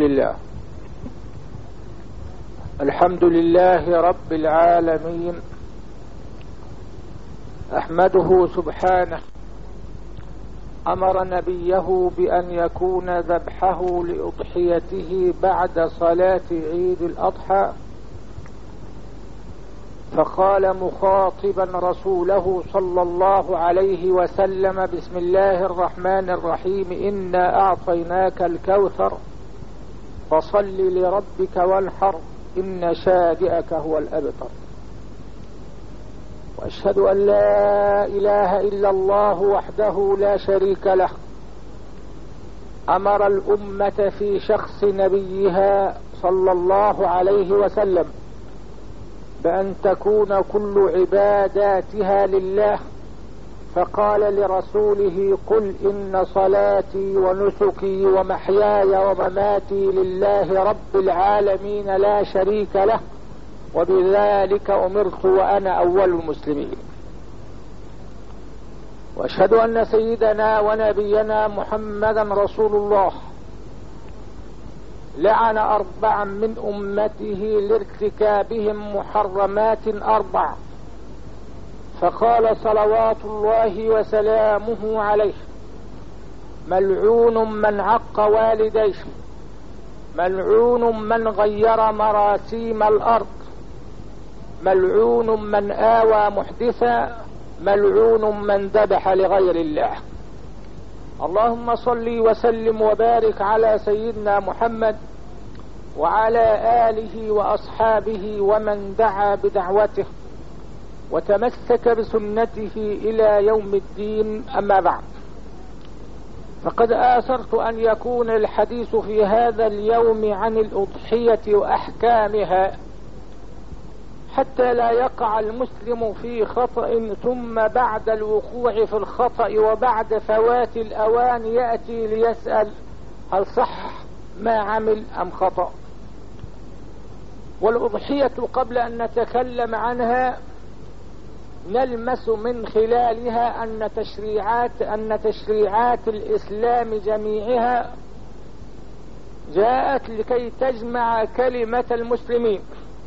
الله الحمد لله رب العالمين احمده سبحانه امر نبيه بان يكون ذبحه لاضحيته بعد صلاة عيد الاضحى فقال مخاطبا رسوله صلى الله عليه وسلم بسم الله الرحمن الرحيم انا اعطيناك الكوثر فصل لربك وانحر ان شادئك هو الابتر واشهد ان لا اله الا الله وحده لا شريك له امر الامه في شخص نبيها صلى الله عليه وسلم بأن تكون كل عباداتها لله فقال لرسوله قل إن صلاتي ونسكي ومحياي ومماتي لله رب العالمين لا شريك له وبذلك أمرت وأنا أول المسلمين واشهد أن سيدنا ونبينا محمدا رسول الله لعن أربعا من أمته لارتكابهم محرمات أربع فقال صلوات الله وسلامه عليه ملعون من عق والديه ملعون من غير مراسيم الأرض ملعون من آوى محدثا ملعون من ذبح لغير الله اللهم صل وسلم وبارك على سيدنا محمد وعلى آله وأصحابه ومن دعا بدعوته وتمسك بسنته إلى يوم الدين أما بعد فقد آثرت أن يكون الحديث في هذا اليوم عن الأضحية وأحكامها حتى لا يقع المسلم في خطأ ثم بعد الوقوع في الخطأ وبعد فوات الأوان يأتي ليسأل هل صح ما عمل أم خطأ والأضحية قبل أن نتكلم عنها نلمس من خلالها أن تشريعات أن تشريعات الإسلام جميعها جاءت لكي تجمع كلمة المسلمين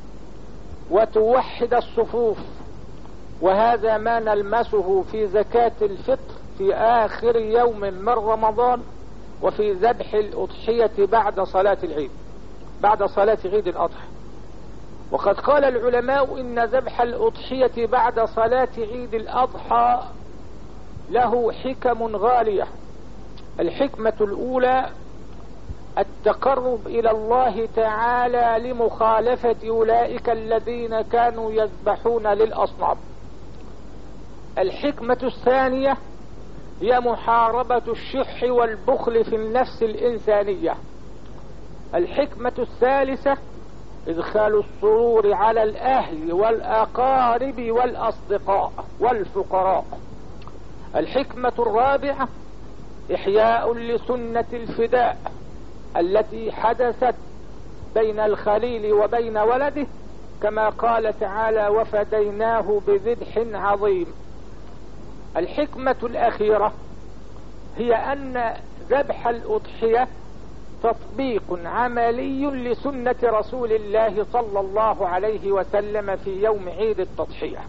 وتوحد الصفوف وهذا ما نلمسه في زكاة الفطر في آخر يوم من رمضان وفي ذبح الأضحية بعد صلاة العيد بعد صلاة عيد الأضحى وقد قال العلماء إن ذبح الأضحية بعد صلاة عيد الأضحى له حكم غالية الحكمة الأولى التقرب إلى الله تعالى لمخالفة أولئك الذين كانوا يذبحون للأصنام الحكمة الثانية هي محاربة الشح والبخل في النفس الإنسانية الحكمة الثالثة إدخال السرور على الأهل والأقارب والأصدقاء والفقراء الحكمة الرابعة إحياء لسنة الفداء التي حدثت بين الخليل وبين ولده كما قال تعالى وفديناه بذبح عظيم الحكمة الأخيرة هي أن ذبح الأضحية تطبيق عملي لسنة رسول الله صلى الله عليه وسلم في يوم عيد التضحية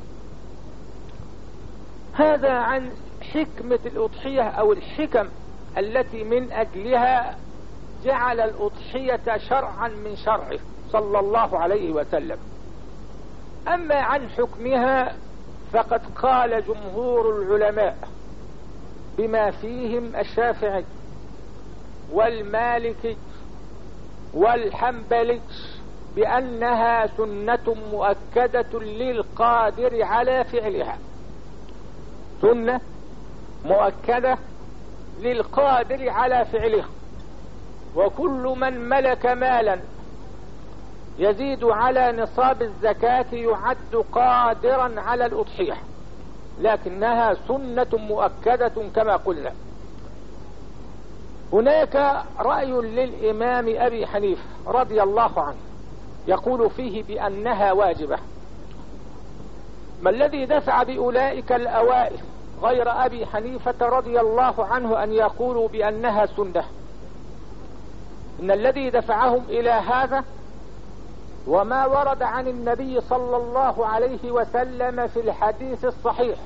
هذا عن حكمة الأضحية أو الحكم التي من أجلها جعل الأضحية شرعا من شرعه صلى الله عليه وسلم أما عن حكمها فقد قال جمهور العلماء بما فيهم الشافعي والمالكي والحنبلي بأنها سنة مؤكدة للقادر على فعلها سنة مؤكدة للقادر على فعلها وكل من ملك مالا يزيد على نصاب الزكاة يعد قادرا على الأضحية لكنها سنة مؤكدة كما قلنا هناك رأي للإمام أبي حنيفة رضي الله عنه يقول فيه بأنها واجبة ما الذي دفع بأولئك الأوائل غير أبي حنيفة رضي الله عنه أن يقولوا بأنها سنة ان الذي دفعهم الى هذا وما ورد عن النبي صلى الله عليه وسلم في الحديث الصحيح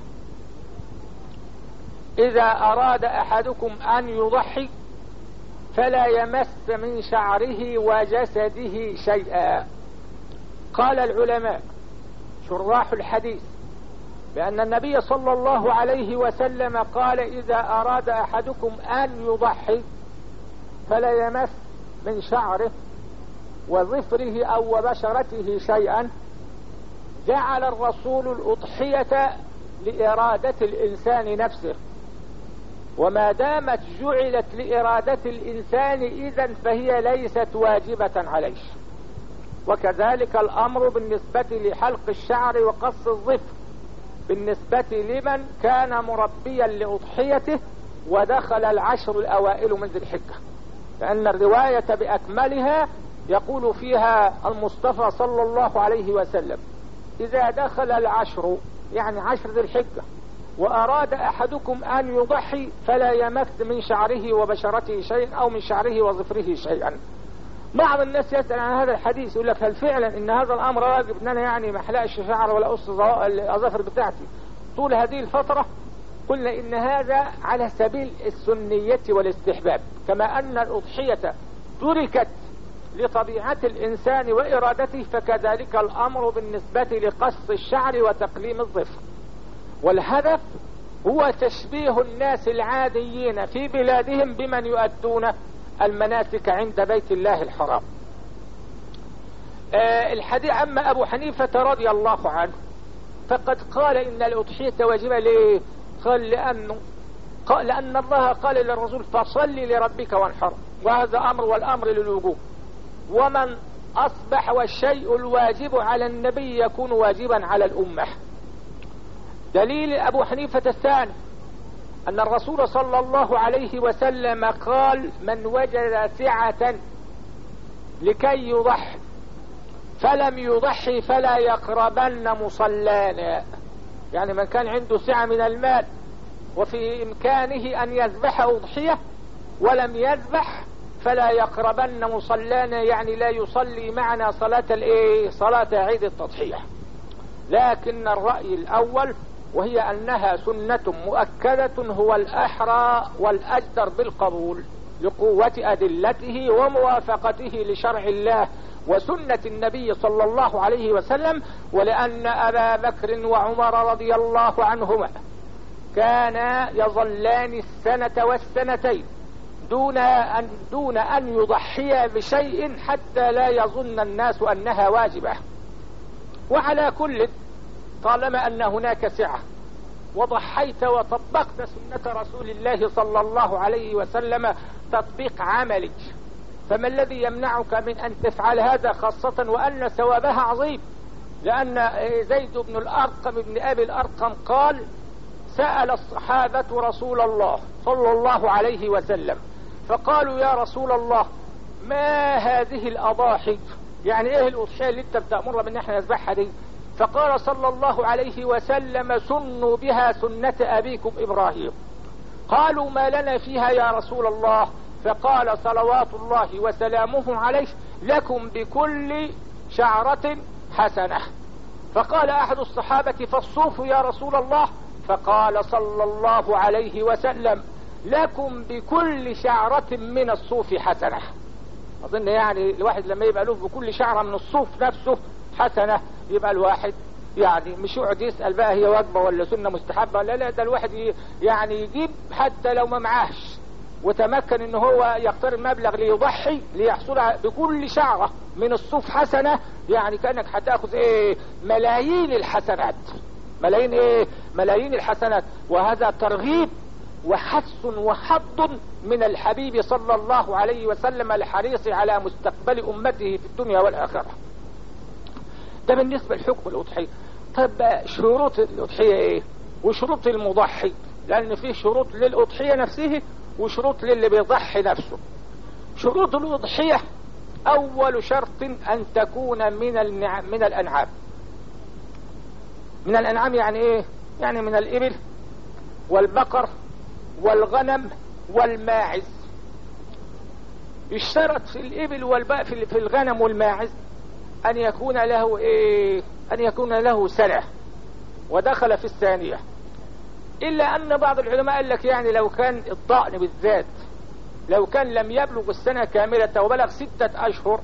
اذا اراد احدكم ان يضحي فلا يمس من شعره وجسده شيئا قال العلماء شراح الحديث بأن النبي صلى الله عليه وسلم قال إذا أراد أحدكم أن يضحي فلا يمس من شعره وظفره أو وبشرته شيئا جعل الرسول الأضحية لإرادة الإنسان نفسه وما دامت جعلت لإرادة الإنسان إذا فهي ليست واجبة عليه وكذلك الأمر بالنسبة لحلق الشعر وقص الظفر بالنسبة لمن كان مربيا لأضحيته ودخل العشر الأوائل من ذي الحجة لأن الرواية بأكملها يقول فيها المصطفى صلى الله عليه وسلم إذا دخل العشر يعني عشر ذي الحجة وأراد أحدكم أن يضحي فلا يمس من شعره وبشرته شيئا أو من شعره وظفره شيئا بعض الناس يسأل عن هذا الحديث يقول لك هل فعلا ان هذا الامر واجب ان انا يعني ما احلقش شعر ولا اقص الاظافر بتاعتي طول هذه الفترة قلنا ان هذا على سبيل السنية والاستحباب كما ان الاضحية تركت لطبيعة الانسان وارادته فكذلك الامر بالنسبة لقص الشعر وتقليم الظفر والهدف هو تشبيه الناس العاديين في بلادهم بمن يؤدون المناسك عند بيت الله الحرام آه الحديث أما أبو حنيفة رضي الله عنه فقد قال إن الأضحية واجبة ليه قال لأنه قال لأن الله قال للرسول فصل لربك وانحر وهذا أمر والأمر للوجوب ومن أصبح والشيء الواجب على النبي يكون واجبا على الأمة دليل أبو حنيفة الثاني أن الرسول صلى الله عليه وسلم قال من وجد سعة لكي يضحي فلم يضحي فلا يقربن مصلانا يعني من كان عنده سعة من المال وفي إمكانه أن يذبح أضحية ولم يذبح فلا يقربن مصلانا يعني لا يصلي معنا صلاة الايه صلاة عيد التضحية لكن الرأي الأول وهي أنها سنة مؤكدة هو الأحرى والأجدر بالقبول لقوة أدلته وموافقته لشرع الله وسنة النبي صلى الله عليه وسلم ولأن أبا بكر وعمر رضي الله عنهما كانا يظلان السنة والسنتين دون أن, دون أن يضحيا بشيء حتى لا يظن الناس أنها واجبة وعلى كل طالما أن هناك سعة وضحيت وطبقت سنة رسول الله صلى الله عليه وسلم تطبيق عملي فما الذي يمنعك من أن تفعل هذا خاصة وأن ثوابها عظيم لأن زيد بن الأرقم بن أبي الأرقم قال سأل الصحابة رسول الله صلى الله عليه وسلم فقالوا يا رسول الله ما هذه الأضاحي يعني ايه الأضحية اللي انت بتأمرنا بان احنا نذبحها دي فقال صلى الله عليه وسلم سنوا بها سنة أبيكم إبراهيم قالوا ما لنا فيها يا رسول الله فقال صلوات الله وسلامه عليه لكم بكل شعرة حسنة فقال أحد الصحابة فالصوف يا رسول الله فقال صلى الله عليه وسلم لكم بكل شعرة من الصوف حسنة أظن يعني الواحد لما يبقى له بكل شعرة من الصوف نفسه حسنة يبقى الواحد يعني مش يقعد يسأل بقى هي واجبة ولا سنة مستحبة لا لا ده الواحد يعني يجيب حتى لو ما معاهش وتمكن ان هو يقترب مبلغ ليضحي ليحصل بكل شعرة من الصوف حسنة يعني كأنك هتاخذ ايه ملايين الحسنات ملايين ايه ملايين الحسنات وهذا ترغيب وحث وحض من الحبيب صلى الله عليه وسلم الحريص على مستقبل امته في الدنيا والاخره ده بالنسبة لحكم الأضحية طب شروط الأضحية ايه وشروط المضحي لأن فيه شروط للأضحية نفسه وشروط للي بيضحي نفسه شروط الأضحية أول شرط أن تكون من النعم من الأنعام من الأنعام يعني إيه يعني من الإبل والبقر والغنم والماعز اشترط في الإبل والباء في الغنم والماعز أن يكون له إيه أن يكون له سنة ودخل في الثانية إلا أن بعض العلماء قال لك يعني لو كان الضأن بالذات لو كان لم يبلغ السنة كاملة وبلغ ستة أشهر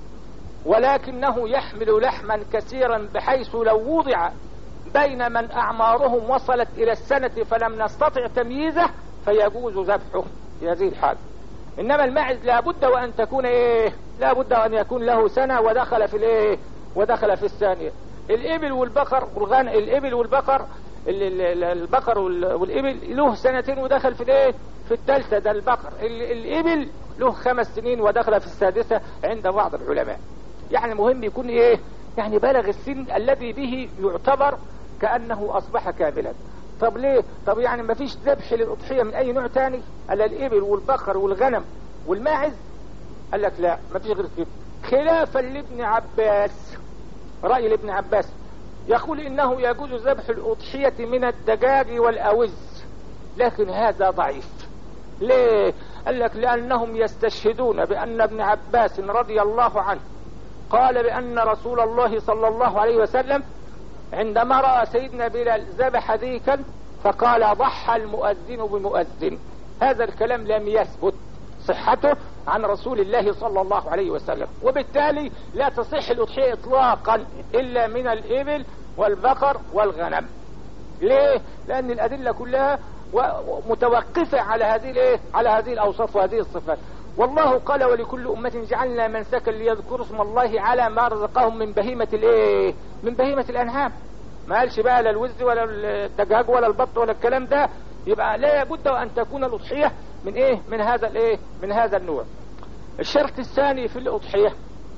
ولكنه يحمل لحما كثيرا بحيث لو وضع بين من أعمارهم وصلت إلى السنة فلم نستطع تمييزه فيجوز ذبحه في هذه الحال إنما الماعز لابد وأن تكون إيه لابد وأن يكون له سنة ودخل في الإيه ودخل في الثانية الإبل والبقر والغنم الإبل والبقر البقر والإبل له سنتين ودخل في الإيه في الثالثة ده البقر الإبل له خمس سنين ودخل في السادسة عند بعض العلماء يعني المهم يكون إيه يعني بلغ السن الذي به يعتبر كأنه أصبح كاملا طب ليه طب يعني ما فيش ذبح للأضحية من أي نوع تاني ألا الإبل والبقر والغنم والماعز قال لك لا ما فيش غير كده خلافا لابن عباس رأي لابن عباس يقول إنه يجوز ذبح الأضحية من الدجاج والأوز لكن هذا ضعيف ليه قال لك لأنهم يستشهدون بأن ابن عباس رضي الله عنه قال بأن رسول الله صلى الله عليه وسلم عندما رأى سيدنا بلال ذبح ذيكا فقال ضحى المؤذن بمؤذن هذا الكلام لم يثبت صحته عن رسول الله صلى الله عليه وسلم وبالتالي لا تصح الأضحية إطلاقا إلا من الإبل والبقر والغنم ليه؟ لأن الأدلة كلها متوقفة على هذه الايه؟ على هذه الأوصاف وهذه الصفات والله قال ولكل أمة جعلنا منسكا ليذكروا اسم الله على ما رزقهم من بهيمة الايه من بهيمة الأنعام ما قالش بقى لا الوز ولا الدجاج ولا البط ولا الكلام ده يبقى لا بد أن تكون الأضحية من ايه من هذا الايه من هذا النوع الشرط الثاني في الأضحية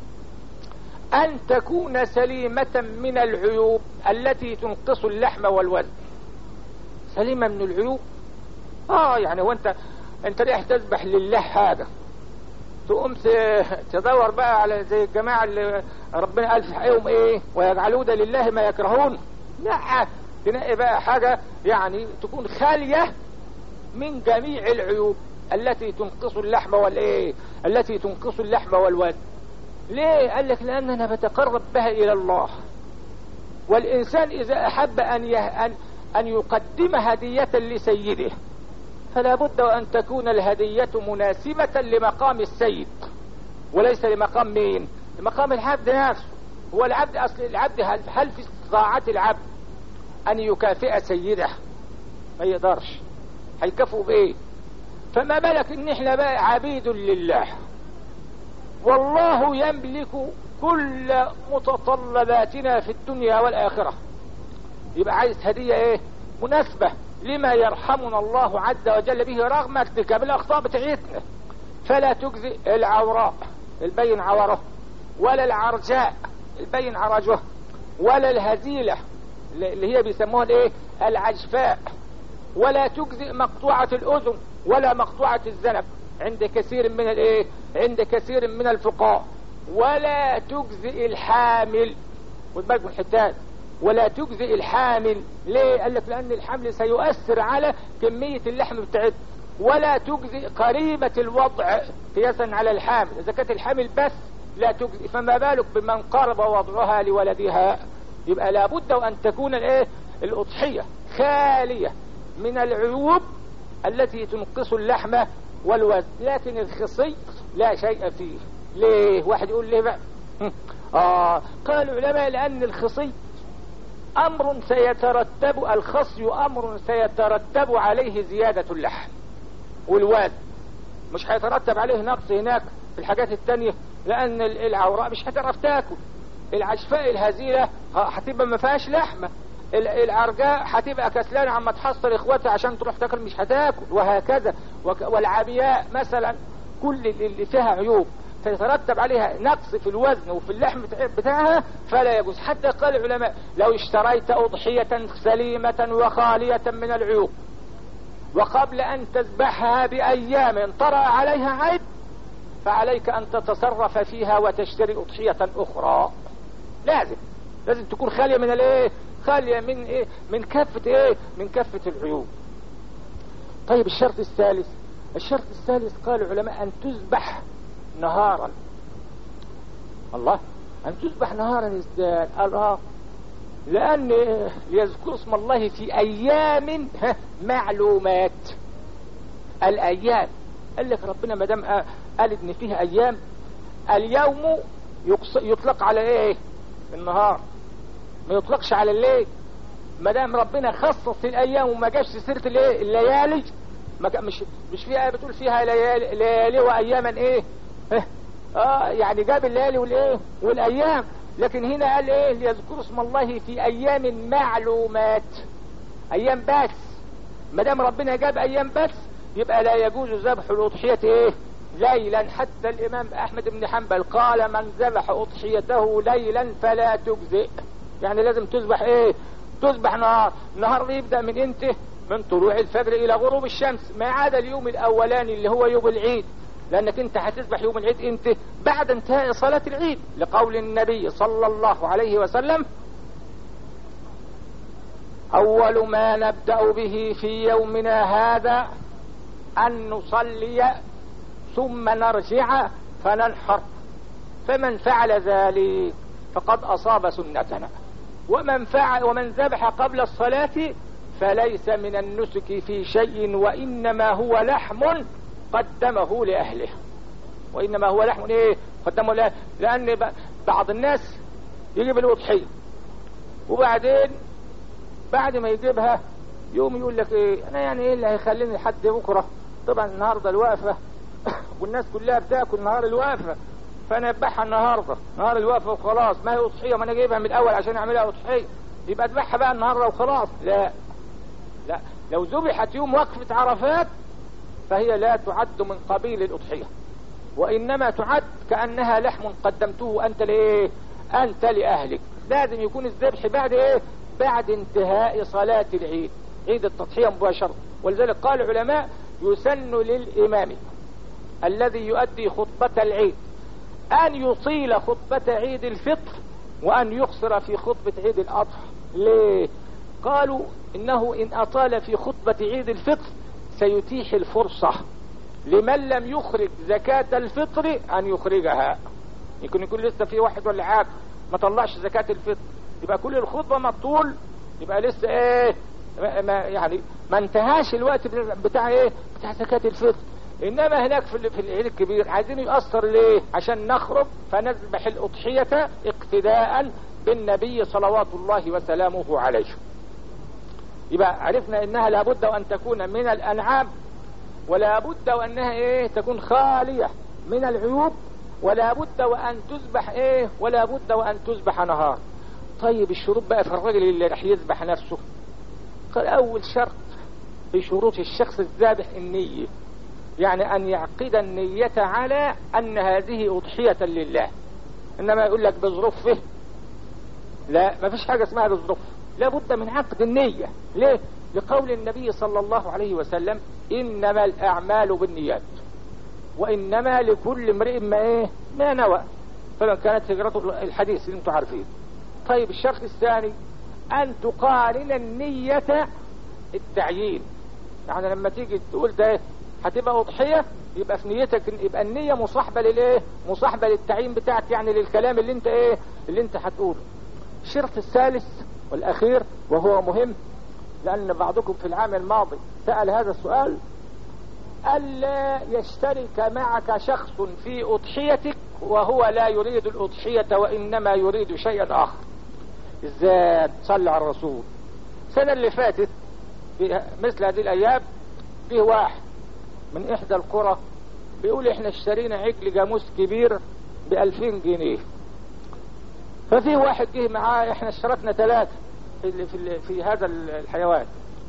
أن تكون سليمة من العيوب التي تنقص اللحم والوزن سليمة من العيوب اه يعني هو انت انت رايح تذبح لله هذا تقوم تدور بقى على زي الجماعة اللي ربنا قال في حقهم ايه ويجعلون لله ما يكرهون لا تنقي بقى حاجة يعني تكون خالية من جميع العيوب التي تنقص اللحم والايه التي تنقص اللحم والوزن ليه قال لك لان انا بتقرب بها الى الله والانسان اذا احب ان يه... ان ان يقدم هدية لسيده فلا بد وان تكون الهدية مناسبة لمقام السيد وليس لمقام مين لمقام العبد نفسه هو العبد اصل العبد هل, هل في استطاعة العبد ان يكافئ سيده ما يقدرش هيكافئوا بايه فما بالك ان احنا بقى عبيد لله والله يملك كل متطلباتنا في الدنيا والاخرة يبقى عايز هدية ايه مناسبة لما يرحمنا الله عز وجل به رغم ارتكاب الاخطاء بتاعتنا فلا تجزي العوراء البين عوره ولا العرجاء البين عرجه ولا الهزيلة اللي هي بيسموها الايه العجفاء ولا تجزئ مقطوعة الاذن ولا مقطوعة الذنب عند كثير من الايه عند كثير من الفقهاء ولا تجزئ الحامل خد بالك من الحتات ولا تجزئ الحامل ليه قال لك لان الحمل سيؤثر على كمية اللحم بتاعتها ولا تجزئ قريبة الوضع قياسا على الحامل اذا كانت الحامل بس لا تجزئ فما بالك بمن قرب وضعها لولدها يبقى لابد ان تكون الايه الاضحية خالية من العيوب التي تنقص اللحم والوزن لكن الخصي لا شيء فيه ليه واحد يقول ليه بقى آه قال العلماء لأن الخصي أمر سيترتب الخصي أمر سيترتب عليه زيادة اللحم والوزن مش هيترتب عليه نقص هناك في الحاجات التانية لأن العوراء مش هتعرف تاكل العشفاء الهزيلة هتبقى ما فيهاش لحمة العرجاء هتبقى كسلانة عما تحصل اخواتها عشان تروح تاكل مش هتاكل وهكذا والعبياء مثلا كل اللي فيها عيوب فيترتب عليها نقص في الوزن وفي اللحم بتاعها فلا يجوز حتى قال العلماء لو اشتريت أضحية سليمة وخالية من العيوب وقبل أن تذبحها بأيام طرأ عليها عيب فعليك أن تتصرف فيها وتشتري أضحية أخرى لازم لازم تكون خالية من الايه خالية من ايه من كافة ايه من كافة العيوب طيب الشرط الثالث الشرط الثالث قال العلماء ان تذبح نهارا الله ان تذبح نهارا ازاي قال اه لان ليذكر اسم الله في ايام معلومات الايام قال لك ربنا ما دام قال ان فيها ايام اليوم يطلق على ايه النهار ما يطلقش على الليل ما دام ربنا خصص الايام وما جابش سيره الايه الليالي ما مش مش فيها ايه بتقول فيها ليالي, ليالي واياما ايه اه يعني جاب الليالي والايه والايام لكن هنا قال ايه ليذكروا اسم الله في ايام معلومات ايام بس ما دام ربنا جاب ايام بس يبقى لا يجوز ذبح الاضحيه ايه ليلا حتى الامام احمد بن حنبل قال من ذبح اضحيته ليلا فلا تجزئ يعني لازم تذبح ايه تذبح نهار النهار يبدا من امتى من طلوع الفجر الى غروب الشمس ما عدا اليوم الاولاني اللي هو يوم العيد لانك انت هتذبح يوم العيد امتى بعد انتهاء صلاة العيد لقول النبي صلى الله عليه وسلم اول ما نبدأ به في يومنا هذا ان نصلي ثم نرجع فننحر فمن فعل ذلك فقد اصاب سنتنا ومن فعل ومن ذبح قبل الصلاة فليس من النسك في شيء وانما هو لحم قدمه لأهله وإنما هو لحم إيه قدمه لأهله لأن بعض الناس يجيب الأضحية وبعدين بعد ما يجيبها يوم يقول لك إيه أنا يعني إيه اللي هيخليني لحد بكرة طبعا النهاردة الوقفة والناس كلها بتاكل نهار الوقفة فأنا أذبحها النهاردة نهار الوقفة وخلاص ما هي أضحية ما أنا جايبها من الأول عشان أعملها أضحية يبقى أذبحها بقى النهاردة وخلاص لا لا لو ذبحت يوم وقفة عرفات فهي لا تعد من قبيل الأضحية وإنما تعد كأنها لحم قدمته أنت لإيه أنت لأهلك لازم يكون الذبح بعد إيه بعد انتهاء صلاة العيد عيد التضحية مباشرة ولذلك قال العلماء يسن للإمام الذي يؤدي خطبة العيد أن يطيل خطبة عيد الفطر وأن يقصر في خطبة عيد الأضحى ليه قالوا إنه إن أطال في خطبة عيد الفطر سيتيح الفرصة لمن لم يخرج زكاة الفطر أن يخرجها يكون يكون لسه في واحد ولا عاد ما طلعش زكاة الفطر يبقى كل الخطبة مطول يبقى لسه ايه ما يعني ما انتهاش الوقت بتاع ايه بتاع زكاة الفطر انما هناك في في العيد الكبير عايزين يأثر ليه عشان نخرج فنذبح الاضحية اقتداء بالنبي صلوات الله وسلامه عليه يبقى عرفنا انها لابد وان تكون من الانعام ولا بد وانها ايه تكون خالية من العيوب ولا بد وان تذبح ايه ولا بد وان تذبح نهار طيب الشروط بقى في الرجل اللي رح يذبح نفسه قال اول شرط في شروط الشخص الذابح النية يعني ان يعقد النية على ان هذه اضحية لله انما يقول لك بظروفه لا ما فيش حاجة اسمها بظروف لابد من عقد النية ليه لقول النبي صلى الله عليه وسلم انما الاعمال بالنيات وانما لكل امرئ ما ايه ما نوى فمن كانت هجرته الحديث اللي انتم عارفين طيب الشرط الثاني ان تقارن النية التعيين يعني لما تيجي تقول ده هتبقى اضحية يبقى في نيتك يبقى النية مصاحبة للايه مصاحبة للتعيين بتاعك يعني للكلام اللي انت ايه اللي انت هتقوله الشرط الثالث والاخير وهو مهم لان بعضكم في العام الماضي سأل هذا السؤال ألا يشترك معك شخص في أضحيتك وهو لا يريد الأضحية وإنما يريد شيئا آخر ازاي صلى على الرسول السنة اللي فاتت في مثل هذه الأيام فيه واحد من إحدى القرى بيقول إحنا اشترينا عجل جاموس كبير بألفين جنيه ففي واحد جه معاه إحنا اشتركنا ثلاثة في, في, في هذا الحيوان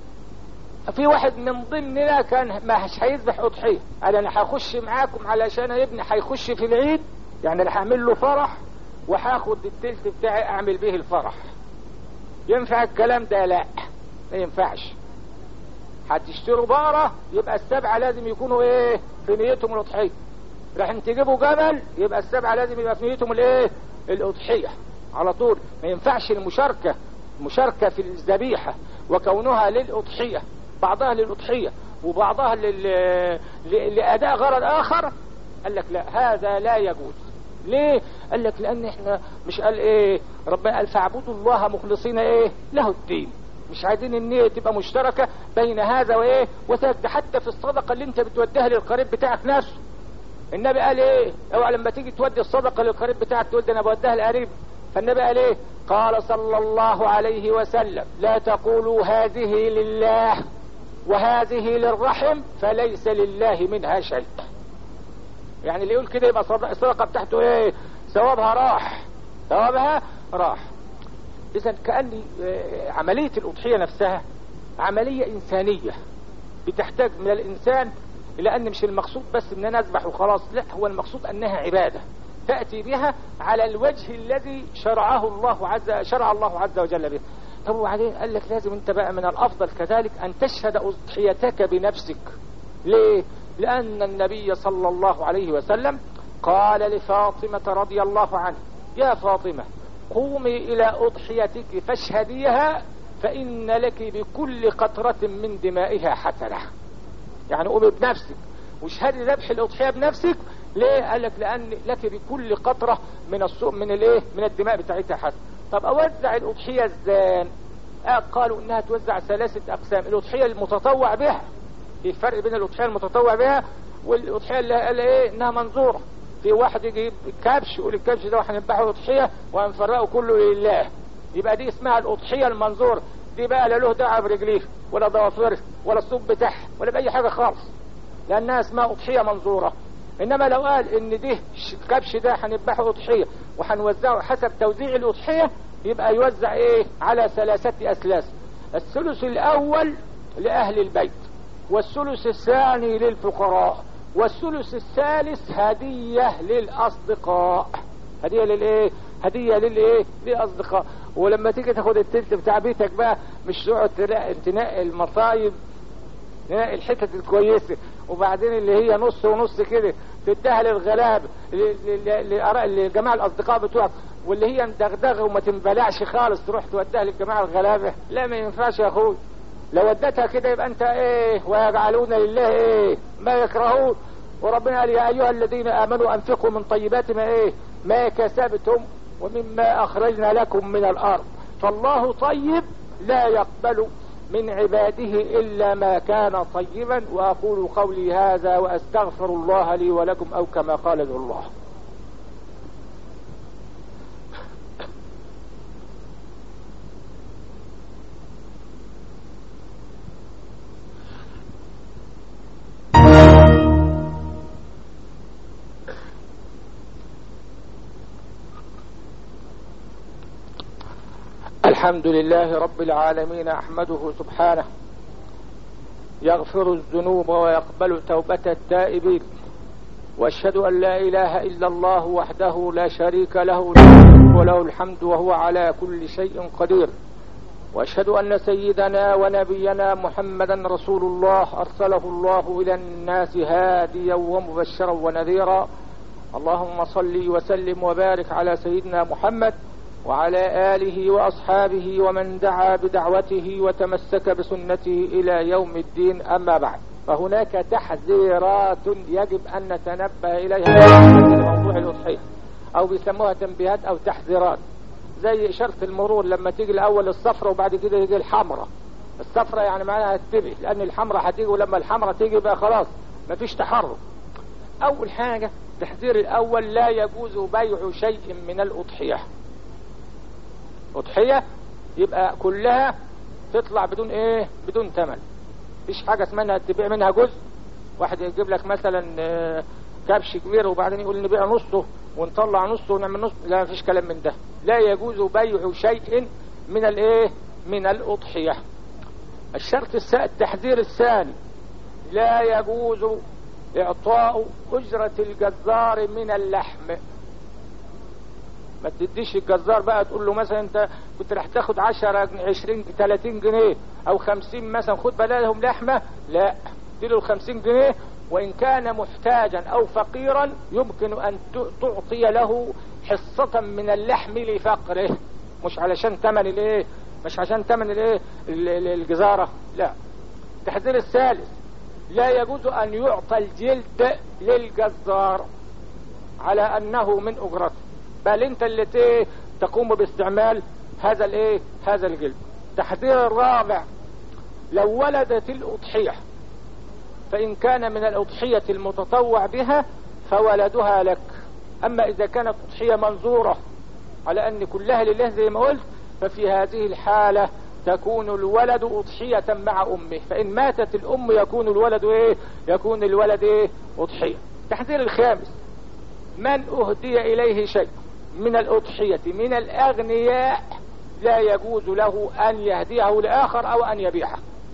في واحد من ضمننا كان مش هيذبح اضحيه قال انا هخش معاكم علشان ابني هيخش في العيد يعني انا هعمل له فرح وهاخد التلت بتاعي اعمل به الفرح ينفع الكلام ده لا ما ينفعش هتشتروا بقرة يبقى السبعة لازم يكونوا ايه في نيتهم الاضحية راح تجيبوا جمل يبقى السبعة لازم يبقى في نيتهم الايه الاضحية على طول ما ينفعش المشاركة المشاركة في الذبيحة وكونها للأضحية بعضها للأضحية وبعضها لل... ل... لأداء غرض آخر قال لك لا هذا لا يجوز ليه قال لك لان احنا مش قال ايه ربنا قال فاعبدوا الله مخلصين ايه له الدين مش عايزين النية تبقى مشتركة بين هذا وايه وذاك ده حتى في الصدقة اللي انت بتوديها للقريب بتاعك نفسه النبي قال ايه اوعى لما تيجي تودي الصدقة للقريب بتاعك تقول ده انا بوديها لقريب فالنبي قال ايه قال صلى الله عليه وسلم لا تقولوا هذه لله وهذه للرحم فليس لله منها شيء يعني اللي يقول كده يبقى الصدقة بتاعته ايه ثوابها راح ثوابها راح اذا كأن عملية الاضحية نفسها عملية انسانية بتحتاج من الانسان الى ان مش المقصود بس ان انا اذبح وخلاص لا هو المقصود انها عبادة تأتي بها على الوجه الذي شرعه الله عز شرع الله عز وجل به طب وبعدين قال لك لازم انت بقى من الافضل كذلك ان تشهد اضحيتك بنفسك ليه لان النبي صلى الله عليه وسلم قال لفاطمة رضي الله عنها يا فاطمة قومي الى اضحيتك فاشهديها فان لك بكل قطرة من دمائها حسنة يعني قومي بنفسك واشهدي ذبح الاضحية بنفسك ليه قال لك لان لك بكل قطرة من السوء من الايه من الدماء بتاعتها حسنة طب اوزع الاضحية ازاي آه قالوا انها توزع ثلاثة اقسام الاضحية المتطوع بها في فرق بين الاضحية المتطوع بها والاضحية اللي قال ايه انها منظورة في واحد يجيب كبش يقول الكبش ده هنذبحه اضحية وهنفرقه كله لله يبقى دي اسمها الاضحية المنظورة دي بقى لا له دعوه برجليه ولا ضوافره ولا الصوب بتاعها ولا باي حاجة خالص لانها اسمها اضحية منظورة انما لو قال ان دي الكبش ده هنذبحه اضحية وهنوزعه حسب توزيع الاضحية يبقى يوزع ايه على ثلاثة اسلاس الثلث الاول لاهل البيت والثلث الثاني للفقراء والثلث الثالث هدية للاصدقاء هدية للايه هدية للايه للاصدقاء ولما تيجي تاخد التلت بتاع بيتك بقى مش تقعد تنقي المصايب نلاقي الحتت الكويسة وبعدين اللي هي نص ونص كده تديها للغلاب لجماعة الاصدقاء بتوعك واللي هي مدغدغه وما تنبلعش خالص تروح توديها للجماعة الغلابة لا ما ينفعش يا اخوي لو ودتها كده يبقى انت ايه ويجعلون لله ايه ما يكرهون وربنا قال يا ايها الذين امنوا انفقوا من طيبات ما ايه ما كسبتم ومما اخرجنا لكم من الارض فالله طيب لا يقبل من عباده إلا ما كان طيبا وأقول قولي هذا وأستغفر الله لي ولكم أو كما قال ذو الله الحمد لله رب العالمين احمده سبحانه يغفر الذنوب ويقبل توبة التائبين واشهد ان لا اله الا الله وحده لا شريك له وله الحمد وهو على كل شيء قدير واشهد ان سيدنا ونبينا محمدا رسول الله ارسله الله الى الناس هاديا ومبشرا ونذيرا اللهم صل وسلم وبارك على سيدنا محمد وعلى آله وأصحابه ومن دعا بدعوته وتمسك بسنته إلى يوم الدين أما بعد فهناك تحذيرات يجب أن نتنبه إليها موضوع الأضحية أو بيسموها تنبيهات أو تحذيرات زي إشارة المرور لما تيجي الأول الصفرة وبعد كده يجي الحمرة الصفرة يعني معناها تتبه لأن الحمرة هتيجي ولما الحمرة تيجي بقى خلاص مفيش تحرك أول حاجة التحذير الأول لا يجوز بيع شيء من الأضحية أضحية يبقى كلها تطلع بدون ايه بدون ثمن مفيش حاجة اسمها تبيع منها جزء واحد يجيب لك مثلا كبش كبير وبعدين يقول نبيع نصه ونطلع نصه ونعمل نصه لا مفيش كلام من ده لا يجوز بيع شيء من الايه من الأضحية الشرط التحذير الثاني لا يجوز اعطاء اجرة الجزار من اللحم ما تديش الجزار بقى تقول له مثلا انت كنت راح تاخد 10 20 30 جنيه او 50 مثلا خد بدلهم لحمه لا اديله ال 50 جنيه وان كان محتاجا او فقيرا يمكن ان تعطي له حصة من اللحم لفقره مش علشان ثمن الايه مش عشان ثمن الايه الجزارة لا التحذير الثالث لا يجوز ان يعطى الجلد للجزار على انه من اجرته بل انت اللي تقوم باستعمال هذا الايه هذا الجلد تحذير الرابع لو ولدت الاضحية فان كان من الاضحية المتطوع بها فولدها لك اما اذا كانت اضحية منظورة على ان كلها لله زي ما قلت ففي هذه الحالة تكون الولد اضحية مع امه فان ماتت الام يكون الولد ايه يكون الولد ايه اضحية تحذير الخامس من اهدي اليه شيء من الاضحية من الاغنياء لا يجوز له ان يهديه لاخر او ان يبيعه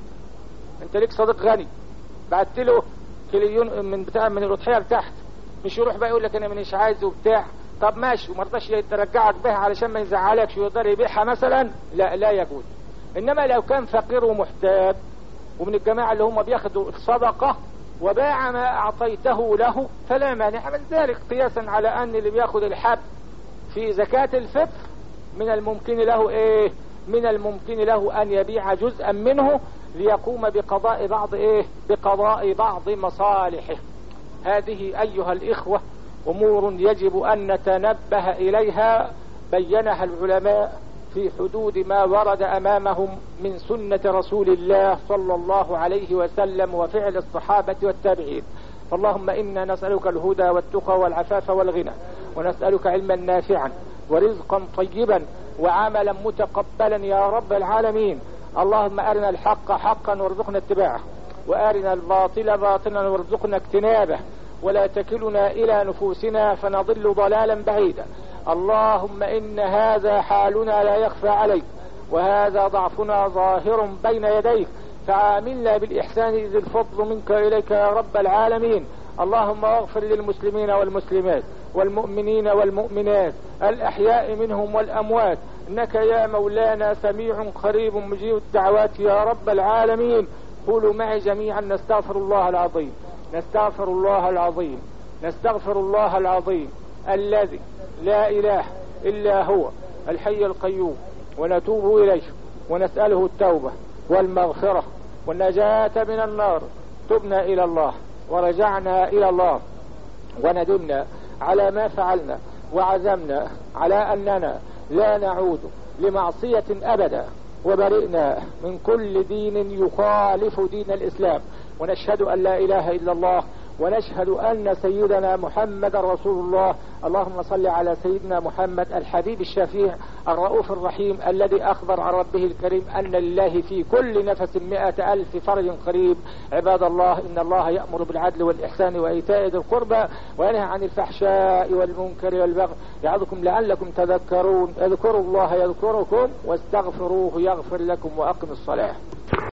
انت ليك صديق غني بعت له كليون من بتاع من الاضحية بتاعت مش يروح بقى يقول لك انا مش عايز وبتاع طب ماشي وما رضاش يرجعك بها علشان ما يزعلكش ويقدر يبيعها مثلا لا لا يجوز انما لو كان فقير ومحتاج ومن الجماعة اللي هم بياخدوا الصدقة وباع ما اعطيته له فلا مانع من ذلك قياسا على ان اللي بياخد الحب في زكاة الفطر من الممكن له ايه من الممكن له ان يبيع جزءا منه ليقوم بقضاء بعض ايه بقضاء بعض مصالحه هذه ايها الاخوة امور يجب ان نتنبه اليها بينها العلماء في حدود ما ورد امامهم من سنة رسول الله صلى الله عليه وسلم وفعل الصحابة والتابعين اللهم انا نسألك الهدى والتقى والعفاف والغنى ونسألك علما نافعا ورزقا طيبا وعملا متقبلا يا رب العالمين اللهم ارنا الحق حقا وارزقنا اتباعه وارنا الباطل باطلا وارزقنا اجتنابه ولا تكلنا الى نفوسنا فنضل ضلالا بعيدا اللهم ان هذا حالنا لا يخفى عليك وهذا ضعفنا ظاهر بين يديك فعاملنا بالاحسان اذ الفضل منك اليك يا رب العالمين اللهم اغفر للمسلمين والمسلمات والمؤمنين والمؤمنات الاحياء منهم والاموات انك يا مولانا سميع قريب مجيب الدعوات يا رب العالمين قولوا معي جميعا نستغفر الله العظيم نستغفر الله العظيم نستغفر الله العظيم الذي لا اله الا هو الحي القيوم ونتوب اليه ونسأله التوبة والمغفرة والنجاة من النار تبنا الى الله ورجعنا الى الله وندمنا على ما فعلنا وعزمنا على اننا لا نعود لمعصية ابدا وبرئنا من كل دين يخالف دين الاسلام ونشهد ان لا اله الا الله ونشهد ان سيدنا محمد رسول الله اللهم صل على سيدنا محمد الحبيب الشفيع الرؤوف الرحيم الذي اخبر عن ربه الكريم ان لله في كل نفس مئة الف فرج قريب عباد الله ان الله يأمر بالعدل والاحسان وايتاء ذي القربى وينهى عن الفحشاء والمنكر والبغي يعظكم لعلكم تذكرون اذكروا الله يذكركم واستغفروه يغفر لكم واقم الصلاة